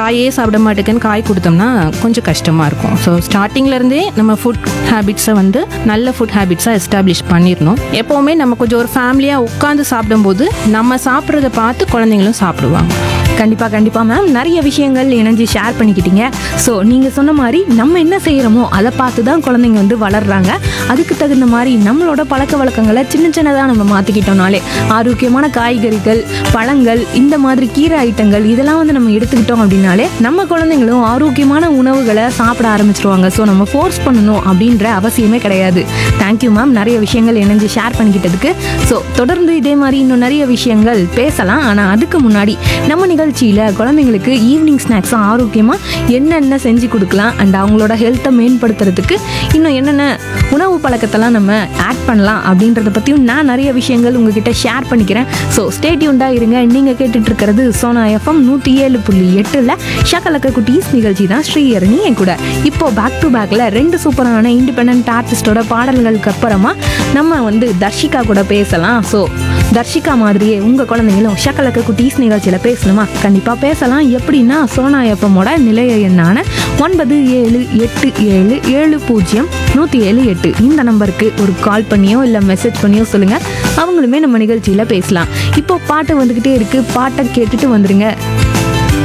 காயே சாப்பிட மாட்டேங்குன்னு காய் கொடுத்தோம்னா கொஞ்சம் கஷ்டமாக இருக்கும் ஸோ ஸ்டார்டிங்லேருந்தே நம்ம ஃபுட் ஹேபிட்ஸை வந்து நல்ல ஃபுட் ஹேபிட்ஸாக எஸ்டாப்ளிஷ் பண்ணிடணும் எப்போவுமே நம்ம கொஞ்சம் ஒரு ஃபேமிலியாக உட்காந்து சாப்பிடும்போது நம்ம சாப்பிட்றத பார்த்து குழந்தைங்களும் சாப்பிடுவாங்க கண்டிப்பா கண்டிப்பா மேம் நிறைய விஷயங்கள் இணைஞ்சு ஷேர் பண்ணிக்கிட்டீங்க ஸோ நீங்க சொன்ன மாதிரி நம்ம என்ன செய்யறோமோ அதை பார்த்து தான் குழந்தைங்க வந்து வளர்றாங்க அதுக்கு தகுந்த மாதிரி நம்மளோட பழக்க வழக்கங்களை சின்ன சின்னதாக நம்ம மாற்றிக்கிட்டோம்னாலே ஆரோக்கியமான காய்கறிகள் பழங்கள் இந்த மாதிரி கீரை ஐட்டங்கள் இதெல்லாம் வந்து நம்ம எடுத்துக்கிட்டோம் அப்படின்னாலே நம்ம குழந்தைங்களும் ஆரோக்கியமான உணவுகளை சாப்பிட ஆரம்பிச்சிருவாங்க ஸோ நம்ம ஃபோர்ஸ் பண்ணணும் அப்படின்ற அவசியமே கிடையாது தேங்க்யூ மேம் நிறைய விஷயங்கள் இணைஞ்சு ஷேர் பண்ணிக்கிட்டதுக்கு ஸோ தொடர்ந்து இதே மாதிரி இன்னும் நிறைய விஷயங்கள் பேசலாம் ஆனால் அதுக்கு முன்னாடி நம்ம நிகழ்ச்சியில் குழந்தைங்களுக்கு ஈவினிங் ஸ்நாக்ஸும் ஆரோக்கியமாக என்னென்ன செஞ்சு கொடுக்கலாம் அண்ட் அவங்களோட ஹெல்த்தை மேம்படுத்துறதுக்கு இன்னும் என்னென்ன உணவு பழக்கத்தெல்லாம் நம்ம ஆட் பண்ணலாம் அப்படின்றத பற்றியும் நான் நிறைய விஷயங்கள் உங்ககிட்ட ஷேர் பண்ணிக்கிறேன் ஸோ ஸ்டேட்யூண்டாக இருங்க நீங்கள் கேட்டுட்டு இருக்கிறது சோனா எஃப்எம் நூற்றி ஏழு புள்ளி எட்டில் ஷக்கலக்க குட்டீஸ் நிகழ்ச்சி தான் ஸ்ரீஹரணி என் கூட இப்போ பேக் டு பேக்கில் ரெண்டு சூப்பரான இண்டிபெண்ட் ஆர்டிஸ்டோட பாடல்களுக்கு அப்புறமா நம்ம வந்து தர்ஷிகா கூட பேசலாம் ஸோ தர்ஷிகா மாதிரியே உங்கள் குழந்தைங்களும் ஷக்கலக்க குட்டீஸ் நிகழ்ச்சியில் பேசணுமா கண்டிப்பாக பேசலாம் எப்படின்னா சோனா எஃப்எம்மோட நிலைய எண்ணான ஒன்பது ஏழு எட்டு ஏழு ஏழு பூஜ்ஜியம் நூற்றி ஏழு எட்டு இந்த நம்பருக்கு ஒரு கால் பண்ணியோ இல்லை மெசேஜ் பண்ணியோ சொல்லுங்கள் அவங்களுமே நம்ம நிகழ்ச்சியில் பேசலாம் இப்போ பாட்டு வந்துக்கிட்டே இருக்குது பாட்டை கேட்டுட்டு வந்துடுங்க